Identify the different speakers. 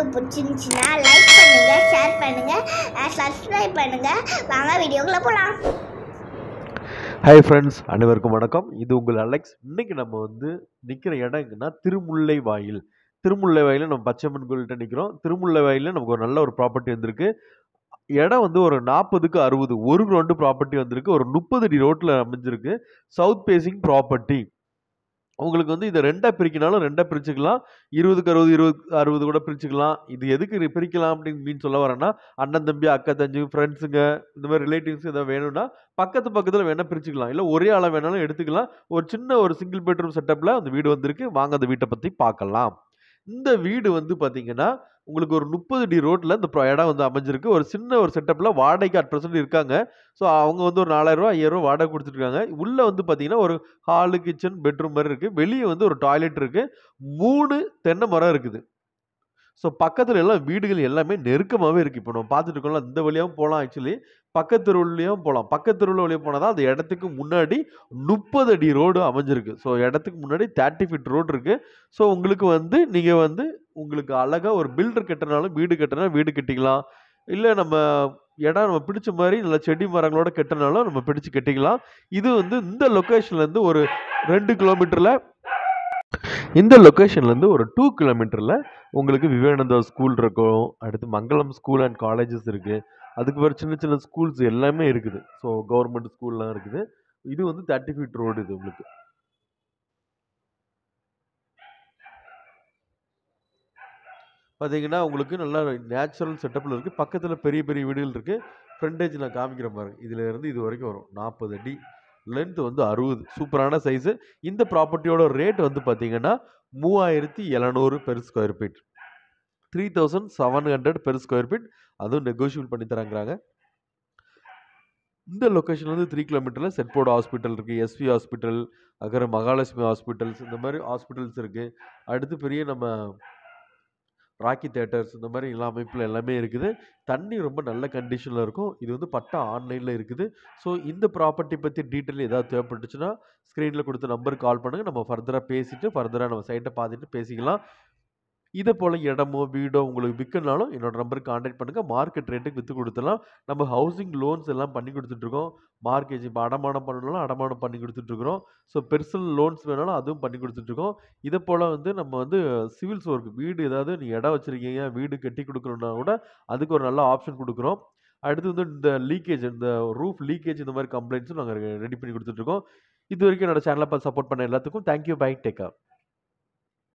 Speaker 1: பிடிச்சிருந்துச்சுன்னா லைக் பண்ணுங்க ஷேர் பண்ணுங்க சப்ஸ்கிரைப் பண்ணுங்க வாங்க வீடியோக்குள்ள போலாம்
Speaker 2: ஹாய் ஃப்ரெண்ட்ஸ் அனைவருக்கும் வணக்கம் இது உங்கள் அலெக்ஸ் இன்னைக்கு நம்ம வந்து நிற்கிற இடம் எங்கன்னா திருமுல்லை வாயில் திருமுல்லை வாயில நம்ம பச்சையம்மன் கோயில்கிட்ட நிற்கிறோம் திருமுல்லை வாயில நமக்கு ஒரு நல்ல ஒரு ப்ராப்பர்ட்டி வந்திருக்கு இடம் வந்து ஒரு நாற்பதுக்கு அறுபது ஒரு கிரவுண்டு ப்ராப்பர்ட்டி வந்திருக்கு ஒரு முப்பது அடி ரோட்டில் அமைஞ்சிருக்கு சவுத் பேசிங் ப்ராப்பர்ட்டி உங்களுக்கு வந்து இதை ரெண்டாக பிரிக்கினாலும் ரெண்டாக பிரிச்சுக்கலாம் இருபதுக்கு அறுபது இருபது அறுபது கூட பிரிச்சுக்கலாம் இது எதுக்கு ரி- பிரிக்கலாம் அப்படின்னு மீன் சொல்ல வரேன்னா அண்ணன் தம்பி அக்கா தம்பி ஃப்ரெண்ட்ஸுங்க இந்த மாதிரி ரிலேட்டிவ்ஸ் எதாவது வேணும்னா பக்கத்து பக்கத்தில் வேணால் பிரிச்சுக்கலாம் இல்லை ஒரே ஆளை வேணாலும் எடுத்துக்கலாம் ஒரு சின்ன ஒரு சிங்கிள் பெட்ரூம் செட்டப்பில் அந்த வீடு வந்திருக்கு வாங்க அந்த வீட்டை பற்றி பார்க்கலாம் இந்த வீடு வந்து பார்த்தீங்கன்னா உங்களுக்கு ஒரு முப்பது டி ரோட்டில் இந்த ப்ர- இடம் வந்து அமைஞ்சிருக்கு ஒரு சின்ன ஒரு செட்டப்பில் வாடகைக்கு அட் ப்ரெசென்ட் இருக்காங்க ஸோ அவங்க வந்து ஒரு நாலாயிரரூவா ஐயாயிரரூவா வாடகை கொடுத்துருக்காங்க உள்ளே வந்து பார்த்தீங்கன்னா ஒரு ஹாலு கிச்சன் பெட்ரூம் மாதிரி இருக்குது வெளியே வந்து ஒரு டாய்லெட் இருக்குது மூணு தென்னை மரம் இருக்குது ஸோ பக்கத்தில் எல்லாம் வீடுகள் எல்லாமே நெருக்கமாகவே இருக்குது இப்போ நம்ம பார்த்துட்டு இருக்கோம்ல இந்த வழியாகவும் போகலாம் ஆக்சுவலி பக்கத்து தெருவுலையும் போகலாம் பக்கத்து தெருவில் வழியாக போனால் தான் அந்த இடத்துக்கு முன்னாடி முப்பது அடி ரோடு அமைஞ்சிருக்கு ஸோ இடத்துக்கு முன்னாடி தேர்ட்டி ஃபீட் ரோடு இருக்குது ஸோ உங்களுக்கு வந்து நீங்கள் வந்து உங்களுக்கு அழகாக ஒரு பில்டர் கட்டினாலும் வீடு கட்டினா வீடு கட்டிக்கலாம் இல்லை நம்ம இடம் நம்ம பிடிச்ச மாதிரி நல்ல செடி மரங்களோட கட்டினாலும் நம்ம பிடிச்சு கட்டிக்கலாம் இது வந்து இந்த லொக்கேஷன்லேருந்து ஒரு ரெண்டு கிலோமீட்டரில் இந்த லொக்கேஷன்லேருந்து ஒரு டூ கிலோமீட்டரில் உங்களுக்கு விவேகானந்தா ஸ்கூல் இருக்கும் அடுத்து மங்களம் ஸ்கூல் அண்ட் காலேஜஸ் இருக்குது அதுக்கு பிறகு சின்ன சின்ன ஸ்கூல்ஸ் எல்லாமே இருக்குது ஸோ கவர்மெண்ட் ஸ்கூல்லாம் இருக்குது இது வந்து தேர்ட்டி ஃபீட் ரோடு இது உங்களுக்கு பார்த்தீங்கன்னா உங்களுக்கு நல்லா நேச்சுரல் செட்டப்பில் இருக்குது பக்கத்தில் பெரிய பெரிய வீடுகள் இருக்குது ஃப்ரண்டேஜ் நான் காமிக்கிறேன் பாருங்க இதில் இருந்து இது வரைக்கும் வரும் நாற்பது அடி லென்த் வந்து அறுபது சூப்பரான சைஸு இந்த ப்ராப்பர்ட்டியோட ரேட் வந்து பார்த்தீங்கன்னா மூவாயிரத்தி எழுநூறு per square feet three thousand seven hundred per square feet அதுவும் நெகோஷியபிள் பண்ணி தராங்கிறாங்க இந்த லொக்கேஷன் வந்து த்ரீ கிலோமீட்டரில் செட்போர்ட் ஹாஸ்பிட்டல் இருக்குது எஸ்வி ஹாஸ்பிட்டல் அப்புறம் மகாலட்சுமி ஹாஸ்பிட்டல்ஸ் இந்த மாதிரி ஹாஸ்பிட்டல்ஸ் இருக்குது அடுத்து பெரிய நம்ம ராக்கி தேட்டர்ஸ் இந்த மாதிரி எல்லா அமைப்பில் எல்லாமே இருக்குது தண்ணி ரொம்ப நல்ல கண்டிஷனில் இருக்கும் இது வந்து பட்டா ஆன்லைனில் இருக்குது ஸோ இந்த ப்ராப்பர்ட்டி பற்றி டீட்டெயில் ஏதாவது தேவைப்பட்டுச்சுன்னா ஸ்க்ரீனில் கொடுத்த நம்பருக்கு கால் பண்ணுங்கள் நம்ம ஃபர்தராக பேசிட்டு ஃபர்தராக நம்ம சைட்டை பார்த்துட்டு பேசிக்கலாம் இதை போல் இடமோ வீடோ உங்களுக்கு விற்கனாலும் என்னோட நம்பருக்கு காண்டாக்ட் பண்ணுங்கள் மார்க்கெட் ரேட்டுக்கு விற்று கொடுத்துடலாம் நம்ம ஹவுசிங் லோன்ஸ் எல்லாம் பண்ணி கொடுத்துட்ருக்கோம் மார்க்கேஜ் இப்போ அடமானம் பண்ணணும்னாலும் அடமானம் பண்ணி கொடுத்துட்ருக்குறோம் ஸோ பெர்சனல் லோன்ஸ் வேணாலும் அதுவும் பண்ணி கொடுத்துட்ருக்கோம் இதை போல் வந்து நம்ம வந்து சிவில்ஸ் ஒர்க் வீடு ஏதாவது நீ இடம் வச்சுருக்கீங்க வீடு கட்டி கொடுக்கணுன்னா கூட அதுக்கு ஒரு நல்ல ஆப்ஷன் கொடுக்குறோம் அடுத்து வந்து இந்த லீக்கேஜ் இந்த ரூஃப் லீக்கேஜ் இந்த மாதிரி கம்ப்ளைண்ட்ஸும் நாங்கள் ரெடி பண்ணி கொடுத்துட்ருக்கோம் இது வரைக்கும் என்னோட சேனலை பார்த்து சப்போர்ட் பண்ண எல்லாத்துக்கும் தேங்க்யூ பை டேக்